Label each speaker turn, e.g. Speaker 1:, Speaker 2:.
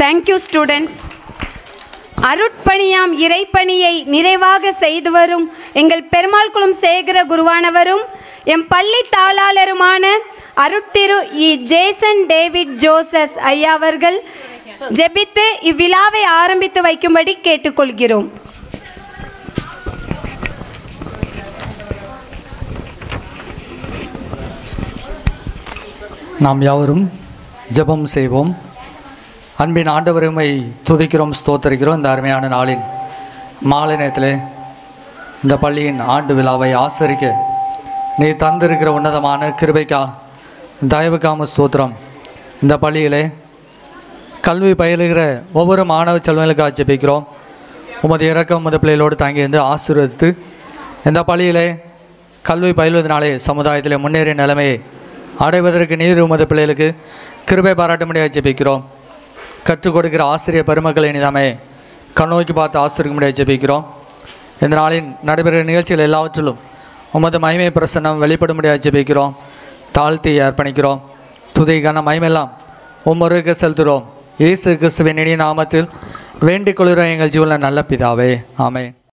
Speaker 1: thank you students அருட்பணியாம் இறைப்பணியை நிறைவாக செய்து வரும் எங்கள் பெருமாள் குளம் சேகர குருவானவரும் எம் பள்ளி தாளாளருமான அருட்திரு இ ஜேசன் டேவிட் ஜோசஸ் ஐயா அவர்கள் ஜெபித்து இவ்விழாவை ஆரம்பித்து வைக்கும்படி கேட்டுக்கொள்கிறோம்
Speaker 2: நாம் யாவரும் ஜெபம் செய்வோம் அன்பின் ஆண்டவருமை துதிக்கிறோம் ஸ்தோத்தரிக்கிறோம் இந்த அருமையான நாளின் மாலை நேரத்தில் இந்த பள்ளியின் ஆண்டு விழாவை ஆசரிக்க நீ தந்திருக்கிற உன்னதமான கிருபைக்கா தயவுக்காம ஸ்தோத்திரம் இந்த பள்ளியிலே கல்வி பயிலுகிற ஒவ்வொரு மாணவ செல்வங்களுக்காக ஜெபிக்கிறோம் உமது இறக்கம் உமது பிள்ளைகளோடு தங்கி இருந்து ஆசீர்வதித்து இந்த பள்ளியிலே கல்வி பயில்வதனாலே சமுதாயத்தில் முன்னேறிய நிலைமையை அடைவதற்கு நீர் உமது பிள்ளைகளுக்கு கிருபை பாராட்டும்படியாக ஜெபிக்கிறோம் கற்றுக் கொடுக்கிற ஆசிரியர் பெருமக்களை நிதாமே கண்ணோக்கி பார்த்து ஆசிரியக்கும்படியாக ஜெபிக்கிறோம் இந்த நாளின் நடைபெறுகிற நிகழ்ச்சிகள் எல்லாவற்றிலும் உமது மகிமை பிரசன்னம் வெளிப்படும்படியாக ஜெபிக்கிறோம் தாழ்த்தி அர்ப்பணிக்கிறோம் துதிக்கான மகிமெல்லாம் உம்மொருக்கு செலுத்துகிறோம் இயேசு கிறிஸ்துவின் இனிய நாமத்தில் வேண்டிக் கொள்கிறோம் எங்கள் ஜீவனில் நல்ல பிதாவே ஆமென்